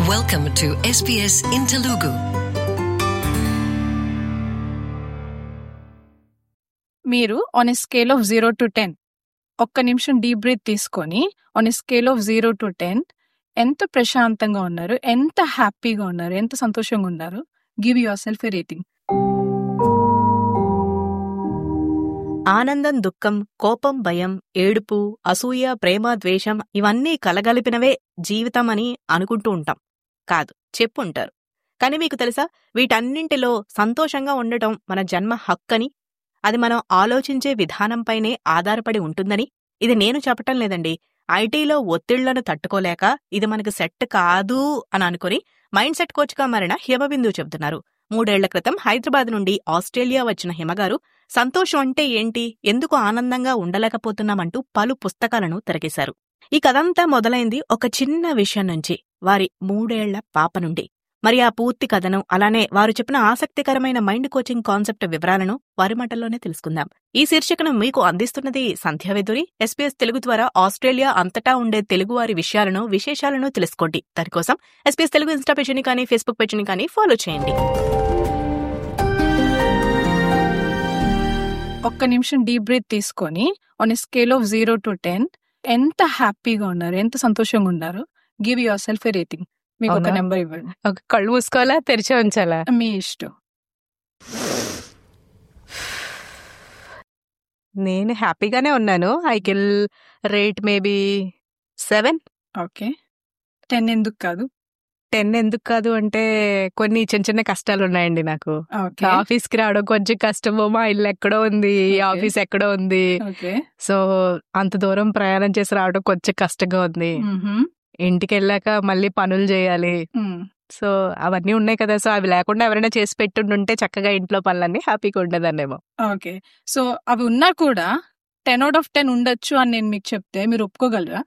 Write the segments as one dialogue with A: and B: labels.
A: Welcome to SBS in Telugu.
B: మీరు on a scale of zero to ten ఒక్క నిమిషం deep breath తీసుకొని on a scale of zero to ten ఎంత ప్రశాంతంగా ఉన్నారు ఎంత హ్యాపీగా ఉన్నారు ఎంత సంతోషంగా ఉన్నారు give yourself a rating
C: ఆనందం దుఃఖం కోపం భయం ఏడుపు అసూయ ప్రేమ ద్వేషం ఇవన్నీ కలగలిపినవే జీవితం అని అనుకుంటూ ఉంటాం కాదు చెప్పుంటారు కానీ మీకు తెలుసా వీటన్నింటిలో సంతోషంగా ఉండటం మన జన్మ హక్కని అది మనం ఆలోచించే విధానంపైనే ఆధారపడి ఉంటుందని ఇది నేను చెప్పటం లేదండి ఐటీలో ఒత్తిళ్లను తట్టుకోలేక ఇది మనకు సెట్ కాదు అని అనుకుని మైండ్ సెట్ కోచ్గా మారిన హిమబిందు చెబుతున్నారు మూడేళ్ల క్రితం హైదరాబాద్ నుండి ఆస్ట్రేలియా వచ్చిన హిమగారు సంతోషం అంటే ఏంటి ఎందుకు ఆనందంగా ఉండలేకపోతున్నామంటూ పలు పుస్తకాలను తిరగేశారు ఈ కథంతా మొదలైంది ఒక చిన్న విషయం నుంచి వారి మూడేళ్ల పాప నుండి మరి ఆ పూర్తి కథను అలానే వారు చెప్పిన ఆసక్తికరమైన మైండ్ కోచింగ్ కాన్సెప్ట్ వివరాలను వారి మాటల్లోనే తెలుసుకుందాం ఈ శీర్షికను మీకు అందిస్తున్నది సంధ్యావేదురి ఎస్పీఎస్ తెలుగు ద్వారా ఆస్ట్రేలియా అంతటా ఉండే తెలుగు వారి విషయాలను విశేషాలను తెలుసుకోండి దానికోసం ఎస్పీఎస్ తెలుగు ఇన్స్టా పేజీని కానీ ఫేస్బుక్ పేజీని కానీ ఫాలో చేయండి
B: ఒక్క నిమిషం డీప్ బ్రీత్ తీసుకొని on a scale of zero to ten ఎంత హ్యాపీగా ఉన్నారు ఎంత సంతోషంగా ఉన్నారు give yourself a rating మీకు ఒక
D: అవునా?
B: నెంబర్ ఇవ్వండి
D: ఒక కళ్ళు మూసుకోవాలా తెరిచి ఉంచాలా
B: మీ ఇష్టం
D: నేను హ్యాపీగానే ఉన్నాను I kill rate maybe seven
B: okay ten ఎందుకు కాదు
D: టెన్ ఎందుకు కాదు అంటే కొన్ని చిన్న చిన్న కష్టాలు ఉన్నాయండి నాకు
B: ఓకే
D: ఆఫీస్ కి రావడం కొంచెం కష్టము మా ఇల్లు ఎక్కడో ఉంది ఈ
B: Okay.
D: ఆఫీస్ ఎక్కడో ఉంది
B: ఓకే
D: సో అంత దూరం ప్రయాణం చేసి రావడం కొంచెం కష్టంగా ఉంది
B: మ్మ్హమ్.
D: ఇంటికి వెళ్ళాక మళ్ళీ పనులు చేయాలి
B: మ్మ్.
D: సో అవన్నీ ఉన్నాయి కదా సో అవి లేకుండా ఎవరైనా చేసి పెట్టుంటే చక్కగా ఇంట్లో పనులన్నీ హ్యాపీగా ఉండేదాన్నేమో
B: ఓకే సో అవి ఉన్నా కూడా టెన్ అవుట్ ఆఫ్ టెన్ ఉండొచ్చు అని నేను మీకు చెప్తే మీరు ఒప్పుకోగలరా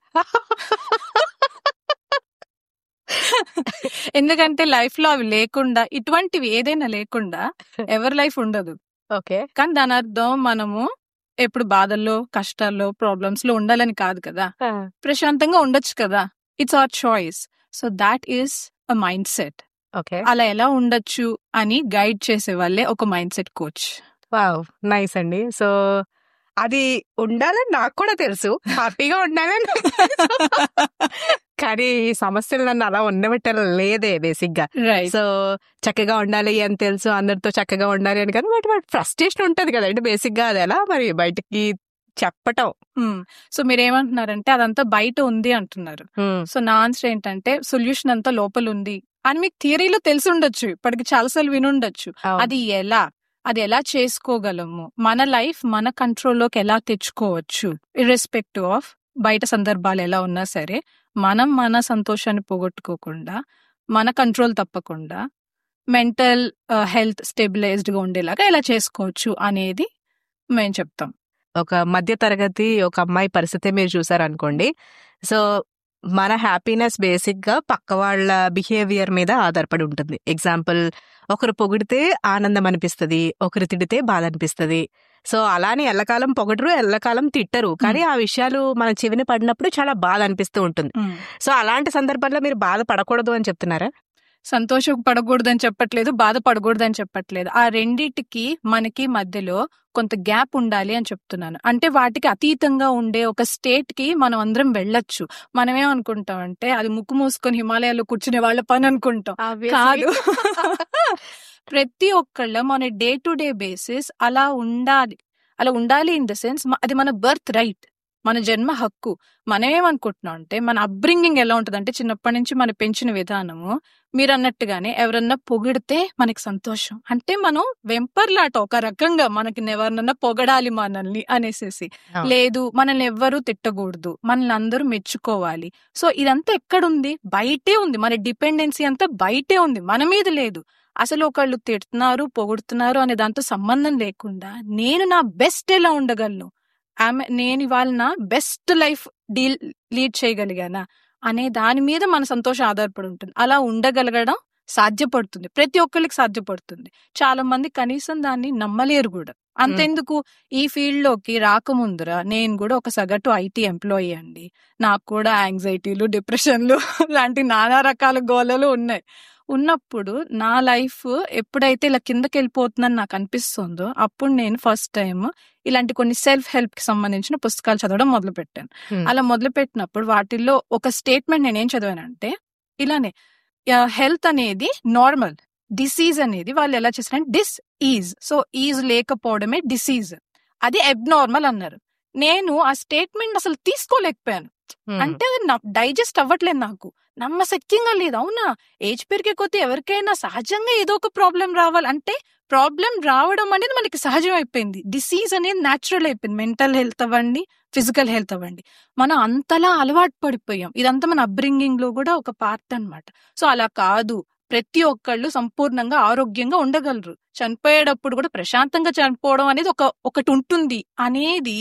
B: ఎందుకంటే లైఫ్ లో అవి లేకుండా ఇటువంటివి ఏదైనా లేకుండా ఎవరి లైఫ్ ఉండదు
D: ఓకే
B: కానీ దాని అర్థం మనము ఎప్పుడు బాధల్లో కష్టాల్లో ప్రాబ్లమ్స్ లో ఉండాలని కాదు కదా ప్రశాంతంగా ఉండొచ్చు కదా it's our choice so that is a mindset
D: okay
B: అలా ఎలా ఉండొచ్చు అని గైడ్ చేసే వాళ్ళే ఒక mindset coach
D: wow nice అండి సో అది ఉండాలని నాకు కూడా తెలుసు హ్యాపీగా ఉండాలని నాకు తెలుసు. కానీ ఈ సమస్యలు నన్ను అలా ఉండబెట్టడం లేదే బేసిక్ గా
B: రైట్
D: సో చక్కగా ఉండాలి అని తెలుసు అందరితో చక్కగా ఉండాలి అని కానీ బట్ బట్ ఫ్రస్ట్రేషన్ ఉంటది కదండి బేసిక్ గా అది ఎలా మరి బయటికి చెప్పటం
B: సో మీరు ఏమంటున్నారంటే అదంతా బయట ఉంది అంటున్నారు సో నా ఆన్సర్ ఏంటంటే సొల్యూషన్ అంతా లోపల ఉంది అని మీకు థియరీలో తెలిసి ఉండొచ్చు ఇప్పటికి చాలాసార్లు వినుండొచ్చు అది ఎలా అది ఎలా చేసుకోగలము మన లైఫ్ మన కంట్రోల్లోకి ఎలా తెచ్చుకోవచ్చు ఇర్రెస్పెక్టివ్ ఆఫ్ బయట సందర్భాలు ఎలా ఉన్నా సరే మనం మన సంతోషాన్ని పోగొట్టుకోకుండా మన కంట్రోల్ తప్పకుండా మెంటల్ హెల్త్ స్టెబిలైజ్డ్ గా ఉండేలాగా ఎలా చేసుకోవచ్చు అనేది మేము చెప్తాం
D: ఒక మధ్య తరగతి ఒక అమ్మాయి పరిస్థితి మీరు చూసారనుకోండి సో మన హ్యాపీనెస్ బేసిక్ గా పక్క వాళ్ళ బిహేవియర్ మీద ఆధారపడి ఉంటుంది ఎగ్జాంపుల్ ఒకరు పొగిడితే ఆనందం అనిపిస్తది ఒకరు తిడితే బాధ అనిపిస్తది సో అలానే ఎల్లకాలం పొగడరు ఎల్లకాలం తిట్టరు కానీ ఆ విషయాలు మన చెవిని పడినప్పుడు చాలా బాధ అనిపిస్తూ ఉంటుంది సో అలాంటి సందర్భాల్లో మీరు బాధ పడకూడదు అని చెప్తున్నారా
B: సంతోషం పడకూడదని చెప్పట్లేదు బాధ పడకూడదని చెప్పట్లేదు ఆ రెండిటికి మనకి మధ్యలో కొంత గ్యాప్ ఉండాలి అని చెప్తున్నాను అంటే వాటికి అతీతంగా ఉండే ఒక స్టేట్ కి మనం అందరం వెళ్ళొచ్చు మనం ఏమనుకుంటాం అంటే అది ముక్కు మూసుకొని హిమాలయాల్లో కూర్చునే వాళ్ళ పని అనుకుంటాం కాదు ప్రతి ఒక్కళ్ళ మన డే టు డే బేసిస్ అలా ఉండాలి అలా ఉండాలి ఇన్ ద సెన్స్ అది మన బర్త్ రైట్ మన జన్మ హక్కు మనం ఏమనుకుంటున్నాం అంటే మన అప్బ్రింగింగ్ ఎలా ఉంటుంది అంటే చిన్నప్పటి నుంచి మన పెంచిన విధానము మీరు అన్నట్టుగానే ఎవరన్నా పొగిడితే మనకి సంతోషం అంటే మనం వెంపర్లాట ఒక రకంగా మనకి ఎవరినన్నా పొగడాలి మనల్ని అనేసేసి
D: అవును.
B: లేదు మనల్ని ఎవ్వరూ తిట్టకూడదు మనల్ని అందరూ మెచ్చుకోవాలి సో ఇదంతా ఎక్కడుంది బయటే ఉంది మన డిపెండెన్సీ అంతా బయటే ఉంది మన మీద లేదు అసలు ఒకళ్ళు తిడుతున్నారు పొగుడుతున్నారు అనే దాంతో సంబంధం లేకుండా నేను నా బెస్ట్ ఎలా ఉండగలను ఆమె నేను ఇవాళ నా బెస్ట్ లైఫ్ డీల్ లీడ్ చేయగలిగానా అనే దాని మీద మన సంతోషం ఆధారపడి ఉంటుంది అలా ఉండగలగడం సాధ్యపడుతుంది ప్రతి ఒక్కరికి సాధ్యపడుతుంది చాలా మంది కనీసం దాన్ని నమ్మలేరు కూడా అంతెందుకు ఈ ఫీల్డ్ లోకి రాకముందర నేను కూడా ఒక సగటు ఐటీ ఎంప్లాయీ అండి నాకు కూడా యాంగ్జైటీలు డిప్రెషన్లు లాంటి నానా రకాల గోలలు ఉన్నాయి ఉన్నప్పుడు నా లైఫ్ ఎప్పుడైతే ఇలా కిందకి వెళ్ళిపోతుందని నాకు అనిపిస్తుందో అప్పుడు నేను ఫస్ట్ టైం ఇలాంటి కొన్ని సెల్ఫ్ హెల్ప్ కి సంబంధించిన పుస్తకాలు చదవడం మొదలు పెట్టాను
D: Hmm.
B: అలా మొదలు పెట్టినప్పుడు వాటిల్లో ఒక స్టేట్మెంట్ నేనేం చదివానంటే ఇలానే హెల్త్ అనేది నార్మల్ డిసీజ్ అనేది వాళ్ళు ఎలా చేస్తారంటే డిస్ ఈజ్ సో ఈజ్ లేకపోవడమే డిసీజ్ అది అబ్నార్మల్ అన్నారు నేను ఆ స్టేట్మెంట్ అసలు తీసుకోలేకపోయాను
D: Hmm.
B: అంటే అది డైజెస్ట్ అవ్వట్లేదు నాకు నమ్మశక్యంగా లేదు అవునా ఏజ్ పెరిగే కొద్దీ ఎవరికైనా సహజంగా ఏదో ఒక ప్రాబ్లం రావాలి అంటే ప్రాబ్లం రావడం అనేది మనకి సహజం అయిపోయింది డిసీజ్ అనేది న్యాచురల్ అయిపోయింది మెంటల్ హెల్త్ అవ్వండి ఫిజికల్ హెల్త్ అవ్వండి మనం అంతలా అలవాటు పడిపోయాం ఇదంతా మన అప్బ్రింగింగ్ లో కూడా ఒక పార్ట్ అన్నమాట సో అలా కాదు ప్రతి ఒక్కళ్ళు సంపూర్ణంగా ఆరోగ్యంగా ఉండగలరు చనిపోయేటప్పుడు కూడా ప్రశాంతంగా చనిపోవడం అనేది ఒక ఒకటి ఉంటుంది అనేది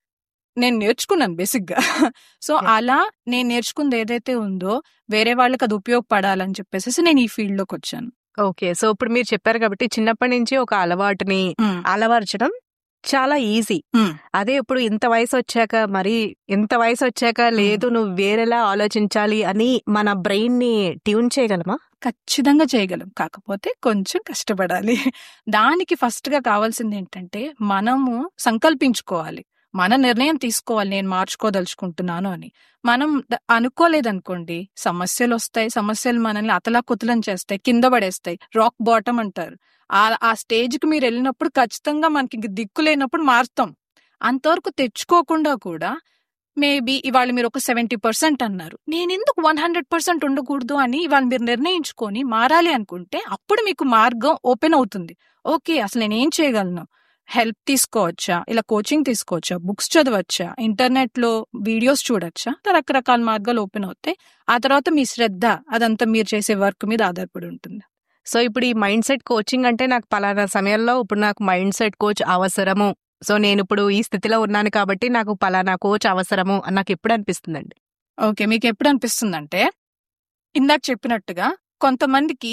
B: నేను నేర్చుకున్నాను బేసిక్ గా సో
D: Yeah.
B: అలా నేను నేర్చుకుంది ఏదైతే ఉందో వేరే వాళ్ళకి అది ఉపయోగపడాలని చెప్పేసి నేను ఈ ఫీల్డ్ లోకి వచ్చాను
D: ఓకే సో ఇప్పుడు మీరు చెప్పారు కాబట్టి చిన్నప్పటి నుంచి ఒక అలవాటుని అలవర్చడం చాలా ఈజీ
B: Hmm.
D: అదే ఇప్పుడు ఇంత వయసు వచ్చాక మరి ఇంత వయసు వచ్చాక లేదు నువ్వు వేరేలా ఆలోచించాలి అని మన బ్రెయిన్ ని ట్యూన్ చేయగలమా
B: ఖచ్చితంగా చేయగలం కాకపోతే కొంచెం కష్టపడాలి దానికి ఫస్ట్ గా కావాల్సింది ఏంటంటే మనము సంకల్పించుకోవాలి మన నిర్ణయం తీసుకోవాలి నేను మార్చుకోదలుచుకుంటున్నాను అని మనం ద- అనుకోలేదనుకోండి సమస్యలు వస్తాయి సమస్యలు మనల్ని అతలా కుతలం చేస్తాయి కింద పడేస్తాయి రాక్ బాటమ్ అంటారు ఆ ఆ స్టేజ్ కి మీరు వెళ్ళినప్పుడు ఖచ్చితంగా మనకి ఇంక దిక్కు లేనప్పుడు మారుతాం అంతవరకు తెచ్చుకోకుండా కూడా మేబీ ఇవాళ మీరు ఒక సెవెంటీ పర్సెంట్ అన్నారు నేను ఎందుకు వన్ హండ్రెడ్ పర్సెంట్ ఉండకూడదు అని ఇవాళ మీరు నిర్ణయించుకొని మారాలి అనుకుంటే అప్పుడు మీకు మార్గం ఓపెన్ అవుతుంది ఓకే అసలు నేను ఏం చేయగలను హెల్ప్ తీసుకోవచ్చా ఇలా కోచింగ్ తీసుకోవచ్చా బుక్స్ చదవచ్చా ఇంటర్నెట్ లో వీడియోస్ చూడొచ్చా ఇలా రకరకాల మార్గాలు ఓపెన్ అవుతాయి ఆ తర్వాత మీ శ్రద్ధ అదంతా మీరు చేసే వర్క్ మీద ఆధారపడి ఉంటుంది
D: సో ఇప్పుడు ఈ మైండ్ సెట్ కోచింగ్ అంటే నాకు పలానా సమయంలో ఇప్పుడు నాకు మైండ్ సెట్ కోచ్ అవసరము సో నేను ఇప్పుడు ఈ స్థితిలో ఉన్నాను కాబట్టి నాకు పలానా కోచ్ అవసరము అని నాకు ఎప్పుడు అనిపిస్తుందండి
B: ఓకే మీకు ఎప్పుడు అనిపిస్తుందంటే ఇందాక చెప్పినట్టుగా కొంతమందికి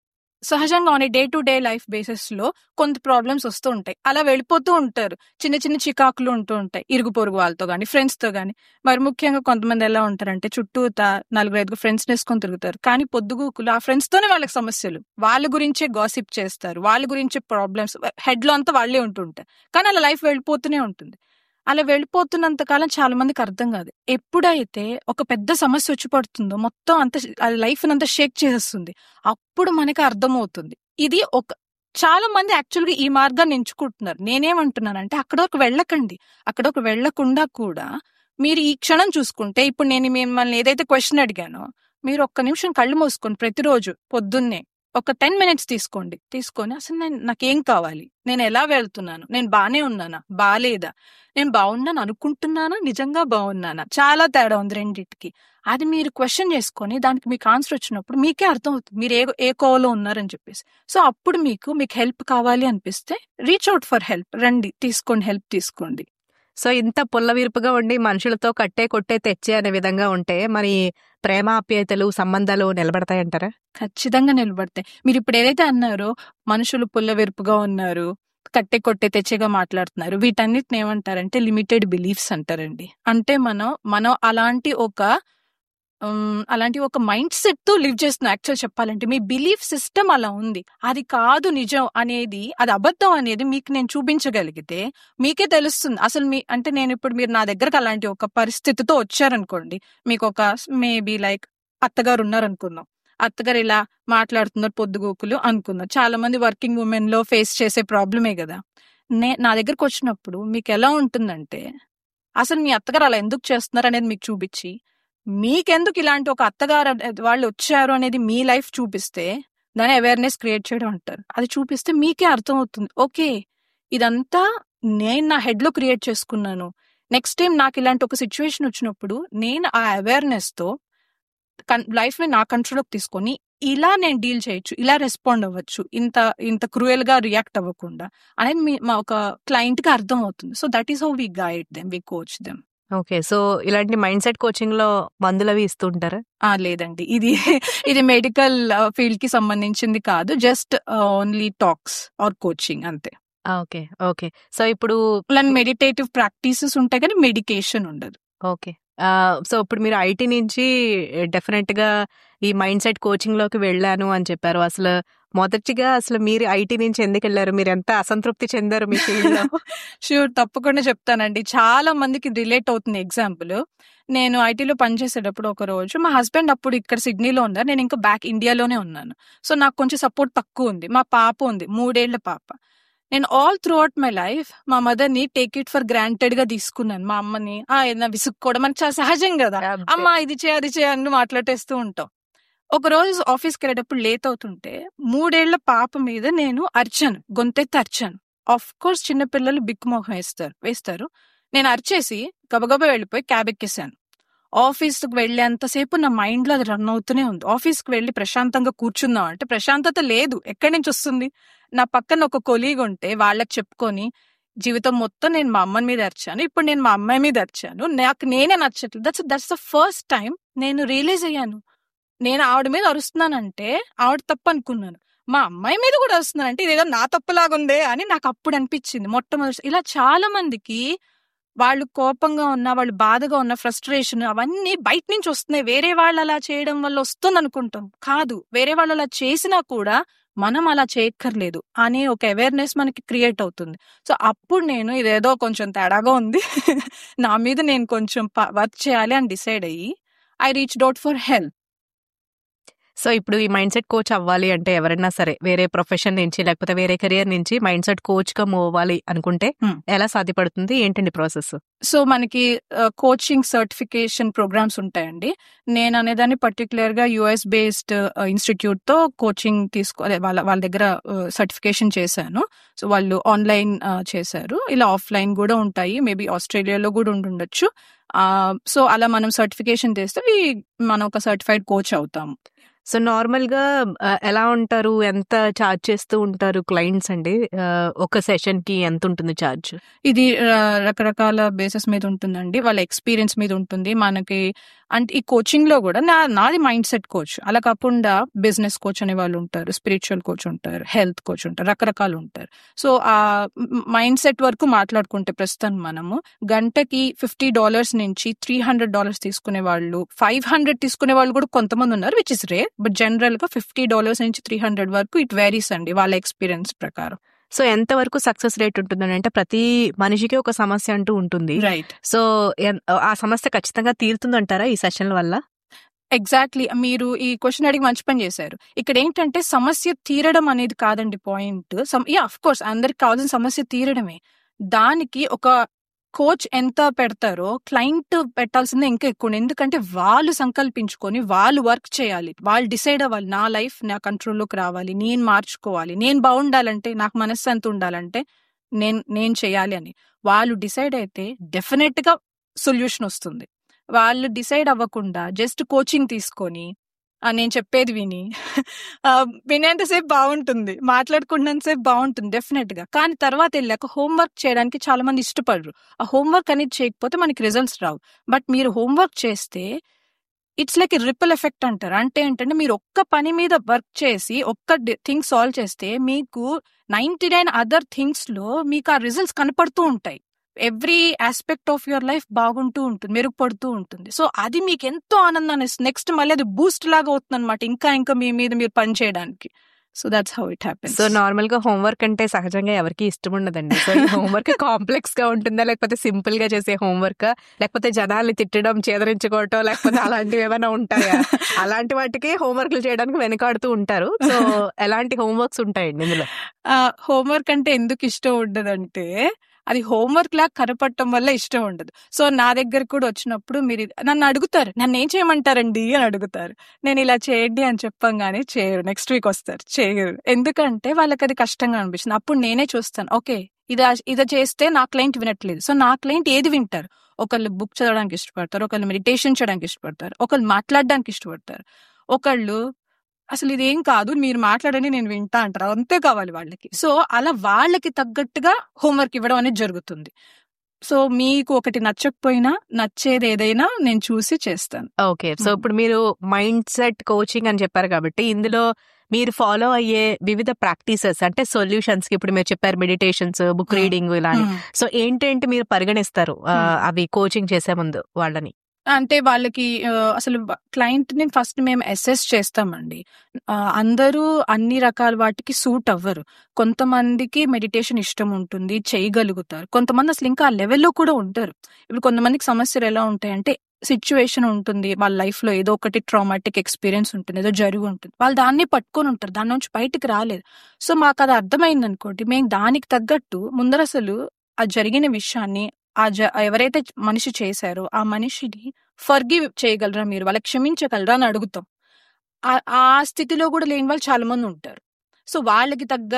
B: సహజంగా on day to day life basis లో కొంత ప్రాబ్లమ్స్ వస్తూ ఉంటాయి అలా వెళ్ళిపోతూ ఉంటారు చిన్న చిన్న చికాకులు ఉంటూ ఉంటాయి ఇరుగు పొరుగు వాళ్ళతో గానీ ఫ్రెండ్స్ తో గానీ మరి ముఖ్యంగా కొంతమంది ఎలా ఉంటారంటే చుట్టూ నలుగురు ఐదుగురు ఫ్రెండ్స్ వేసుకొని తిరుగుతారు కానీ పొద్దుగూకులు ఆ ఫ్రెండ్స్ తోనే వాళ్ళకి సమస్యలు వాళ్ళ గురించే గాసిప్ చేస్తారు వాళ్ళ గురించే ప్రాబ్లమ్స్ హెడ్ లో అంతా వాళ్ళే ఉంటుంటారు కానీ అలా లైఫ్ వెళ్ళిపోతూనే ఉంటుంది అలా వెళ్ళిపోతున్నంత కాలం చాలా మందికి అర్థం కాదు ఎప్పుడైతే ఒక పెద్ద సమస్య వచ్చి పడుతుందో మొత్తం అంత లైఫ్ అంతా షేక్ చేసేస్తుంది అప్పుడు మనకి అర్థమవుతుంది ఇది ఒక చాలా మంది యాక్చువల్ గా ఈ మార్గాన్ని ఎంచుకుంటున్నారు నేనేమంటున్నానంటే అక్కడ ఒక వెళ్ళకండి అక్కడ ఒక వెళ్ళకుండా కూడా మీరు ఈ క్షణం చూసుకుంటే ఇప్పుడు నేను మిమ్మల్ని ఏదైతే క్వశ్చన్ అడిగానో మీరు ఒక్క నిమిషం కళ్ళు మూసుకోండి ప్రతిరోజు పొద్దున్నే ఒక టెన్ మినిట్స్ తీసుకోండి తీసుకొని అసలు నేను నాకేం కావాలి నేను ఎలా వెళ్తున్నాను నేను బానే ఉన్నానా బాలేదా నేను బాగున్నాను అనుకుంటున్నానా నిజంగా బాగున్నానా చాలా తేడా ఉంది రెండింటికి అది మీరు క్వశ్చన్ చేసుకొని దానికి మీకు ఆన్సర్ వచ్చినప్పుడు మీకే అర్థం అవుతుంది మీరు ఏ ఏ కోవలో ఉన్నారని చెప్పేసి సో అప్పుడు మీకు మీకు హెల్ప్ కావాలి అనిపిస్తే రీచ్ అవుట్ ఫర్ హెల్ప్ రండి తీసుకోండి హెల్ప్ తీసుకోండి
D: సో ఇంత పుల్లవిరుపుగా ఉండి మనుషులతో కట్టే కొట్టే తెచ్చే అనే విధంగా ఉంటే మరి ప్రేమ ఆప్యాయతలు సంబంధాలు నిలబడతాయంటారా
B: ఖచ్చితంగా నిలబడతాయి మీరు ఇప్పుడు ఏదైతే అన్నారో మనుషులు పుల్లవెరుపుగా ఉన్నారు కట్టె కొట్టే తెచ్చేగా మాట్లాడుతున్నారు వీటన్నిటిని ఏమంటారంటే లిమిటెడ్ బిలీఫ్స్ అంటారండి అంటే మనం మనం అలాంటి ఒక ఉమ్, అలాంటి ఒక మైండ్ సెట్ తో లివ్ చేస్తున్నాం యాక్చువల్ చెప్పాలంటే మీ బిలీఫ్ సిస్టమ్ అలా ఉంది అది కాదు నిజం అనేది అది అబద్ధం అనేది మీకు నేను చూపించగలిగితే మీకే తెలుస్తుంది అసలు మీ అంటే నేను ఇప్పుడు మీరు నా దగ్గరకు అలాంటి ఒక పరిస్థితితో వచ్చారనుకోండి మీకు ఒక మేబీ లైక్ అత్తగారు ఉన్నారనుకుందాం అత్తగారు ఇలా మాట్లాడుతున్నారు పొద్దుగోకులు అనుకుందాం చాలా మంది వర్కింగ్ ఉమెన్ లో ఫేస్ చేసే ప్రాబ్లమే కదా నే నా దగ్గరకు వచ్చినప్పుడు మీకు ఎలా ఉంటుందంటే అసలు మీ అత్తగారు అలా ఎందుకు చేస్తున్నారు అనేది మీకు చూపించి మీకెందుకు ఇలాంటి ఒక అత్తగారు అనే- వాళ్ళు వచ్చారు అనేది మీ లైఫ్ చూపిస్తే దాని అవేర్నెస్ క్రియేట్ చేయడం అంటారు అది చూపిస్తే మీకే అర్థం అవుతుంది ఓకే ఇదంతా నేను నా హెడ్ లో క్రియేట్ చేసుకున్నాను నెక్స్ట్ టైం నాకు ఇలాంటి ఒక సిచ్యువేషన్ వచ్చినప్పుడు నేను ఆ అవేర్నెస్ తో లైఫ్ ని నా కంట్రోల్లోకి తీసుకొని ఇలా నేను డీల్ చేయొచ్చు ఇలా రెస్పాండ్ అవ్వచ్చు ఇంత ఇంత క్రూయల్ గా రియాక్ట్ అవ్వకుండా అనేది మీ- మా ఒక క్లయింట్ కి అర్థం అవుతుంది so that is how we guide them we coach them
D: okay so ఇలాంటి మైండ్ సెట్ కోచింగ్ లో మందులవి ఇస్తుంటారా
B: ఆ లేదండి ఇది ఇది మెడికల్ ఫీల్డ్ కి సంబంధించింది కాదు just only talks or coaching అంతే
D: ఓకే ఓకే సో ఇప్పుడు
B: మెడిటేటివ్ ప్రాక్టీసెస్ ఉంటాయి కానీ మెడికేషన్ ఉండదు
D: ఓకే సో ఇప్పుడు మీరు ఐటీ నుంచి డెఫినెట్ గా ఈ మైండ్ సెట్ కోచింగ్ లోకి వెళ్ళాను అని చెప్పారు అసలు మొదటిగా అసలు మీరు ఐటీ నుంచి ఎందుకు వెళ్ళారు మీరు ఎంత అసంతృప్తి చెందారు మీ ఫీల్డ్ లో
B: షూర్ తప్పకుండా చెప్తానండి చాలా మందికి రిలేట్ అవుతుంది ఎగ్జాంపుల్ నేను ఐటీలో పనిచేసేటప్పుడు ఒక రోజు మా హస్బెండ్ అప్పుడు ఇక్కడ సిడ్నీలో ఉన్నారు నేను ఇంకా బ్యాక్ ఇండియాలోనే ఉన్నాను సో నాకు కొంచెం సపోర్ట్ తక్కువ ఉంది మా పాప ఉంది మూడేళ్ల పాప నేను all throughout my life మా మదర్ ని టేక్ ఇట్ ఫర్ గ్రాంటెడ్ గా తీసుకున్నాను మా అమ్మని ఆ ఏదైనా విసుక్కోవడం మనకి చాలా సహజం కదా అమ్మ ఇది చేయ అది చేయ అని మాట్లాడేస్తూ ఉంటాం ఒక రోజు ఆఫీస్కి వెళ్ళేటప్పుడు లేట్ అవుతుంటే మూడేళ్ల పాప మీద నేను అరిచాను గొంతెత్తి అరిచాను ఆఫ్ కోర్స్ చిన్నపిల్లలు బిక్కుమొహం వేస్తారు వేస్తారు నేను అరిచేసి గబగబా వెళ్ళిపోయి క్యాబ్ ఎక్కేసాను ఆఫీస్కి వెళ్ళేంతసేపు నా మైండ్ లో అది రన్ అవుతూనే ఉంది ఆఫీస్కి వెళ్ళి ప్రశాంతంగా కూర్చుందాం అంటే ప్రశాంతత లేదు ఎక్కడి నుంచి వస్తుంది నా పక్కన ఒక కొలీగ్ ఉంటే వాళ్ళకి చెప్పుకొని జీవితం మొత్తం నేను మా అమ్మని మీద అరిచాను ఇప్పుడు నేను మా అమ్మాయి మీద అరిచాను నాకు నేనే నచ్చట్లేదు that's that's the first time నేను రియలైజ్ అయ్యాను నేను ఆవిడ మీద అరుస్తున్నానంటే ఆవిడ తప్పు అనుకున్నాను మా అమ్మాయి మీద కూడా అరుస్తున్నానంటే ఇదేదో నా తప్పులాగుందే అని నాకు అప్పుడు అనిపించింది మొట్టమొదటి ఇలా చాలా మందికి వాళ్ళు కోపంగా ఉన్న వాళ్ళు బాధగా ఉన్న ఫ్రస్ట్రేషన్ అవన్నీ బయట నుంచి వస్తున్నాయి వేరే వాళ్ళు అలా చేయడం వల్ల వస్తుంది అనుకుంటాం కాదు వేరే వాళ్ళు అలా చేసినా కూడా మనం అలా చేయక్కర్లేదు అనే ఒక అవేర్నెస్ మనకి క్రియేట్ అవుతుంది సో అప్పుడు నేను ఇదేదో కొంచెం తేడాగా ఉంది నా మీద నేను కొంచెం వర్క్ చేయాలి అని డిసైడ్ అయ్యి I reached out for help
D: so ఇప్పుడు ఈ మైండ్ సెట్ కోచ్ అవ్వాలి అంటే ఎవరైనా సరే వేరే ప్రొఫెషన్ నుంచి లేకపోతే వేరే కెరియర్ నుంచి మైండ్ సెట్ కోచ్ గా మూవ్ అవ్వాలి అనుకుంటే
B: Hmm.
D: ఎలా సాధ్యపడుతుంది ఏంటండి ప్రాసెస్
B: సో మనకి కోచింగ్ సర్టిఫికేషన్ ప్రోగ్రామ్స్ ఉంటాయండి నేను అనేదాన్ని పర్టికులర్ గా యుఎస్ బేస్డ్ ఇన్స్టిట్యూట్ తో కోచింగ్ తీసుకో అదే వాళ్ళ వాళ్ళ దగ్గర సర్టిఫికేషన్ చేశాను సో వాళ్ళు ఆన్లైన్ చేశారు ఇలా ఆఫ్లైన్ కూడా ఉంటాయి మేబీ ఆస్ట్రేలియాలో కూడా ఉండుండొచ్చు సో అలా మనం సర్టిఫికేషన్ చేస్తే we- మనం ఒక సర్టిఫైడ్ కోచ్ అవుతాము
D: సో నార్మల్ గా ఆ, ఎలా ఉంటారు ఎంత చార్జ్ చేస్తూ ఉంటారు క్లయింట్స్ అండి ఆ, ఒక సెషన్ కి ఎంత ఉంటుంది చార్జ్
B: ఇది ఆ, రకరకాల బేసెస్ మీద ఉంటుందండి వాళ్ళ ఎక్స్పీరియన్స్ మీద ఉంటుంది మనకి అంటే ఈ కోచింగ్ లో కూడా నా నాది మైండ్ సెట్ కోచ్ అలా కాకుండా బిజినెస్ కోచ్ అనే వాళ్ళు ఉంటారు స్పిరిచువల్ కోచ్ ఉంటారు హెల్త్ కోచ్ ఉంటారు రకరకాలు ఉంటారు సో ఆ మైండ్ సెట్ వరకు మాట్లాడుకుంటే ప్రస్తుతం మనము గంటకి ఫిఫ్టీ డాలర్స్ నుంచి త్రీ హండ్రెడ్ డాలర్స్ తీసుకునే వాళ్ళు ఫైవ్ హండ్రెడ్ తీసుకునే వాళ్ళు కూడా కొంతమంది ఉన్నారు which is rare but general గా ఫిఫ్టీ డాలర్స్ నుంచి త్రీ హండ్రెడ్ వరకు ఇట్ వేరీస్ అండి వాళ్ళ ఎక్స్పీరియన్స్ ప్రకారం
D: సో ఎంత వరకు సక్సెస్ రేట్ ఉంటుందని అంటే ప్రతి మనిషికి ఒక సమస్య అంటూ ఉంటుంది
B: రైట్
D: సో ఎన్- ఆ సమస్య ఖచ్చితంగా తీరుతుందంటారా ఈ సెషన్ వల్ల
B: ఎగ్జాక్ట్లీ మీరు ఈ క్వశ్చన్ అడిగి మంచి పని చేశారు ఇక్కడ ఏంటంటే సమస్య తీరడం అనేది కాదండి పాయింట్ యా అఫ్ కోర్స్ అందరికి కావాల్సిన సమస్య తీరడమే దానికి ఒక కోచ్ ఎంత పెడతారో క్లయింట్ పెట్టాల్సిందే ఇంకా ఎక్కువ ఉంది. ఎందుకంటే వాళ్ళు సంకల్పించుకొని వాళ్ళు వర్క్ చేయాలి వాళ్ళు డిసైడ్ అవ్వాలి నా లైఫ్ నా కంట్రోల్లోకి రావాలి నేను మార్చుకోవాలి నేను బాగుండాలంటే నాకు మనశ్శాంతి ఉండాలంటే నేను నేను చేయాలి అని వాళ్ళు డిసైడ్ అయితే డెఫినెట్ గా సొల్యూషన్ వస్తుంది వాళ్ళు డిసైడ్ అవ్వకుండా జస్ట్ కోచింగ్ తీసుకొని ఆ, నేను చెప్పేది విని ఆ, వినేంతసేపు బాగుంటుంది మాట్లాడుకున్నంతసేపు బాగుంటుంది డెఫినెట్ గా కానీ తర్వాత వెళ్ళాక హోంవర్క్ చేయడానికి చాలా మంది ఇష్టపడరు ఆ హోంవర్క్ అనేది చేయకపోతే మనకి రిజల్ట్స్ రావు బట్ మీరు హోంవర్క్ చేస్తే ఇట్స్ లైక్ రిపుల్ ఎఫెక్ట్ అంటారు అంటే ఏంటంటే మీరు ఒక్క పని మీద వర్క్ చేసి ఒక్క థింగ్ సాల్వ్ చేస్తే మీకు నైన్టీ నైన్ అదర్ థింగ్స్ లో మీకు ఆ రిజల్ట్స్ కనపడుతూ ఉంటాయి every aspect of your life బాగుంటూ ఉంటుంది మెరుగుపడుతూ ఉంటుంది సో అది మీకు ఎంతో ఆనందాన్ని ఇస్తుంది నెక్స్ట్ మళ్ళీ అది బూస్ట్ లాగా అవుతుంది అనమాట ఇంకా ఇంకా మీ మీద మీరు పని చేయడానికి so that's how it happens
D: so normal గా హోంవర్క్ అంటే సహజంగా ఎవరికి ఇష్టం ఉండదండి సో హోంవర్క్ కాంప్లెక్స్ గా ఉంటుందా లేకపోతే సింపుల్ గా చేసే హోంవర్క్ లేకపోతే జనాల్ని తిట్టడం చేదరించుకోవటం లేకపోతే అలాంటివి ఏమైనా ఉంటాయా అలాంటి వాటికి హోంవర్క్లు చేయడానికి వెనకాడుతూ ఉంటారు సో ఎలాంటి హోంవర్క్స్ ఉంటాయండి ఇందులో
B: హోంవర్క్ అంటే ఎందుకు ఇష్టం ఉండదంటే అది హోంవర్క్ లాగా కనపడటం వల్ల ఇష్టం ఉండదు సో నా దగ్గర కూడా వచ్చినప్పుడు మీరు ఇది- నన్ను అడుగుతారు నన్ను ఏం చేయమంటారండి అని అడుగుతారు నేను ఇలా చేయండి అని చెప్పంగానే చేయరు నెక్స్ట్ వీక్ వస్తారు చేయరు ఎందుకంటే వాళ్ళకి అది కష్టంగా అనిపిస్తుంది అప్పుడు నేనే చూస్తాను ఓకే ఇది ఇది చేస్తే నా క్లయింట్ వినట్లేదు సో నా క్లయింట్ ఏది వింటారు ఒకళ్ళు బుక్ చదవడానికి ఇష్టపడతారు ఒకళ్ళు మెడిటేషన్ చేయడానికి ఇష్టపడతారు ఒకళ్ళు మాట్లాడడానికి ఇష్టపడతారు ఒకళ్ళు అసలు ఇదేం కాదు మీరు మాట్లాడని నేను వింటా అంటారు అంతే కావాలి వాళ్ళకి సో అలా వాళ్ళకి తగ్గట్టుగా హోంవర్క్ ఇవ్వడం అనేది జరుగుతుంది సో మీకు ఒకటి నచ్చకపోయినా నచ్చేది ఏదైనా నేను చూసి చేస్తాను
D: ఓకే సో
B: Hmm.
D: ఇప్పుడు మీరు మైండ్ సెట్ కోచింగ్ అని చెప్పారు కాబట్టి ఇందులో మీరు ఫాలో అయ్యే వివిధ ప్రాక్టీసెస్ అంటే సొల్యూషన్స్ కి ఇప్పుడు మీరు చెప్పారు మెడిటేషన్స్ బుక్
B: Hmm.
D: రీడింగ్ ఇలా అని.
B: ఉమ్.
D: సో ఏంటేంటి మీరు పరిగణిస్తారు ఆ,
B: Hmm.
D: అవి కోచింగ్ చేసే ముందు వాళ్ళని
B: అంటే వాళ్ళకి ఆ, అసలు క్లయింట్ ని ఫస్ట్ మేము అసెస్ చేస్తామండి ఆ, అందరూ అన్ని రకాల వాటికి సూట్ అవ్వరు కొంతమందికి మెడిటేషన్ ఇష్టం ఉంటుంది చేయగలుగుతారు కొంతమంది అసలు ఇంకా ఆ లెవెల్లో కూడా ఉంటారు ఇప్పుడు కొంతమందికి సమస్యలు ఎలా ఉంటాయంటే సిచ్యువేషన్ ఉంటుంది వాళ్ళ లైఫ్ లో ఏదో ఒకటి ట్రామాటిక్ ఎక్స్పీరియన్స్ ఉంటుంది ఏదో జరిగి ఉంటుంది వాళ్ళు దాన్ని పట్టుకొని ఉంటారు దాని నుంచి బయటకు రాలేదు సో మాకు అది అర్థమైంది అనుకోండి మేము దానికి తగ్గట్టు ముందర అసలు ఆ జరిగిన విషయాన్ని ఆ జ ఎవరైతే మనిషి చేశారో ఆ మనిషిని ఫర్గివ్ చేయగలరా మీరు వాళ్ళకి క్షమించగలరా అని అడుగుతాం ఆ- ఆ స్థితిలో కూడా లేని వాళ్ళు చాలా మంది ఉంటారు సో వాళ్ళకి తగ్గ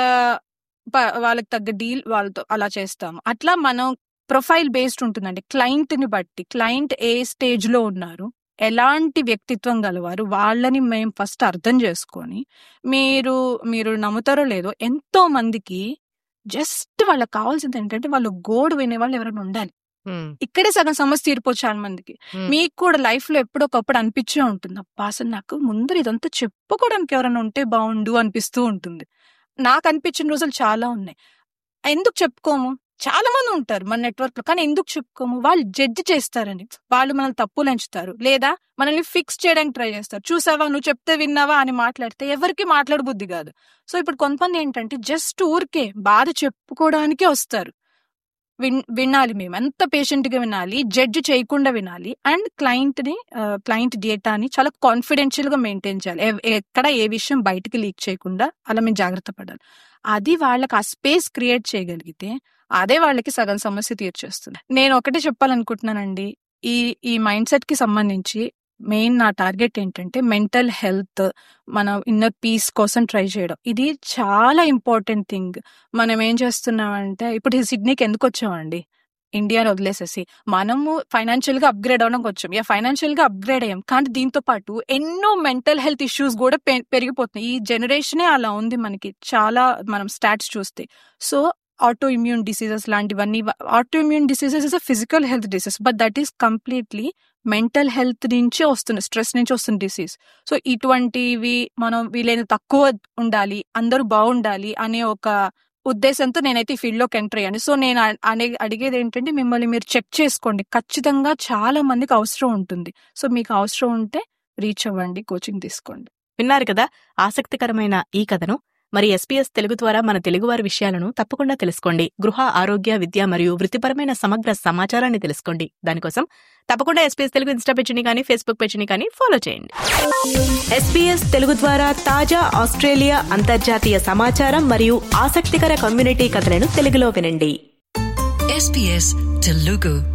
B: ప- వాళ్ళకి తగ్గ డీల్ వాళ్ళతో అలా చేస్తాము అట్లా మనం ప్రొఫైల్ బేస్డ్ ఉంటుందండి క్లయింట్ ని బట్టి క్లయింట్ ఏ స్టేజ్ లో ఉన్నారు ఎలాంటి వ్యక్తిత్వం గలవారు వాళ్ళని మేము ఫస్ట్ అర్థం చేసుకొని మీరు మీరు నమ్ముతారో లేదో ఎంతో మందికి జస్ట్ వాళ్ళకి కావాల్సింది ఏంటంటే వాళ్ళు గోడు వినే వాళ్ళు ఎవరైనా ఉండాలి ఇక్కడే సగం సమస్య తీరిపోవచ్చు చాలా మందికి
D: Hmm.
B: మీకు కూడా లైఫ్ లో ఎప్పుడొకప్పుడు అనిపించే ఉంటుంది అబ్బా అసలు నాకు ముందర ఇదంతా చెప్పుకోవడానికి ఎవరైనా ఉంటే బాగుండు అనిపిస్తూ ఉంటుంది నాకు అనిపించిన రోజులు చాలా ఉన్నాయి ఎందుకు చెప్పుకోము చాలా మంది ఉంటారు మన నెట్వర్క్ లో కానీ ఎందుకు చెప్పుకోము వాళ్ళు జడ్జి చేస్తారని వాళ్ళు మనల్ని తప్పులు ఎంచుతారు లేదా మనల్ని ఫిక్స్ చేయడానికి ట్రై చేస్తారు చూసావా నువ్వు చెప్తే విన్నావా అని మాట్లాడితే ఎవరికి మాట్లాడబుద్ధి కాదు సో ఇప్పుడు కొంతమంది ఏంటంటే జస్ట్ ఊరికే బాధ చెప్పుకోవడానికే వస్తారు విన్ వినాలి మేము ఎంత పేషెంట్ గా వినాలి జడ్జ్ చేయకుండా వినాలి అండ్ క్లయింట్ ని క్లయింట్ డేటాని చాలా కాన్ఫిడెన్షియల్ గా మెయింటైన్ చేయాలి ఎవ్- ఎక్కడ ఏ విషయం బయటికి లీక్ చేయకుండా అలా మేము జాగ్రత్త పడాలి అది వాళ్ళకి ఆ స్పేస్ క్రియేట్ చేయగలిగితే అదే వాళ్ళకి సగం సమస్య తీర్చేస్తుంది నేను ఒకటే చెప్పాలనుకుంటున్నానండి ఈ ఈ మైండ్ సెట్ కి సంబంధించి మెయిన్ నా టార్గెట్ ఏంటంటే మెంటల్ హెల్త్ మన ఇన్నర్ పీస్ కోసం ట్రై చేయడం ఇది చాలా ఇంపార్టెంట్ థింగ్ మనం ఏం చేస్తున్నామంటే ఇప్పుడు ఈ సిడ్నీకి ఎందుకు వచ్చామండి ఇండియాని వదిలేసేసి మనము ఫైనాన్షియల్ గా అప్గ్రేడ్ అవడానికి వచ్చాం యా ఫైనాన్షియల్ గా అప్గ్రేడ్ అయ్యాం కానీ దీంతో పాటు ఎన్నో మెంటల్ హెల్త్ ఇష్యూస్ కూడా పె- పెరిగిపోతున్నాయి ఈ జనరేషనే అలా ఉంది మనకి చాలా మనం స్టాట్స్ చూస్తే సో ఆటో ఇమ్యూన్ డిసీజెస్ లాంటివన్నీ autoimmune diseases is a physical health disease but that is completely mental health నుంచి వస్తుంది స్ట్రెస్ నుంచి వస్తుంది డిసీజ్ సో ఇటువంటివి మనం వీలైన తక్కువ ఉండాలి అందరూ బాగుండాలి అనే ఒక ఉద్దేశంతో నేనైతే ఈ ఫీల్డ్ లోకి ఎంటర్ అయ్యాను సో నేను అ- అనే అడిగేది ఏంటంటే మిమ్మల్ని మీరు చెక్ చేసుకోండి ఖచ్చితంగా చాలా మందికి అవసరం ఉంటుంది సో మీకు అవసరం ఉంటే రీచ్ అవ్వండి కోచింగ్ తీసుకోండి
C: విన్నారు కదా ఆసక్తికరమైన ఈ కథను మరి ఎస్పీఎస్ తెలుగు ద్వారా మన తెలుగువారి విషయాలను తప్పకుండా తెలుసుకోండి గృహ ఆరోగ్య విద్య మరియు వృత్తిపరమైన సమగ్ర సమాచారాన్ని తెలుసుకోండి దానికోసం తప్పకుండా ఎస్పీఎస్ తెలుగు ఇన్స్టా పేజీని కానీ ఫేస్బుక్ పేజీని కానీ ఫాలో చేయండి ఎస్పీఎస్ తెలుగు ద్వారా తాజా ఆస్ట్రేలియా అంతర్జాతీయ సమాచారం మరియు ఆసక్తికర కమ్యూనిటీ కథలను తెలుగులో వినండి
A: SBS Telugu.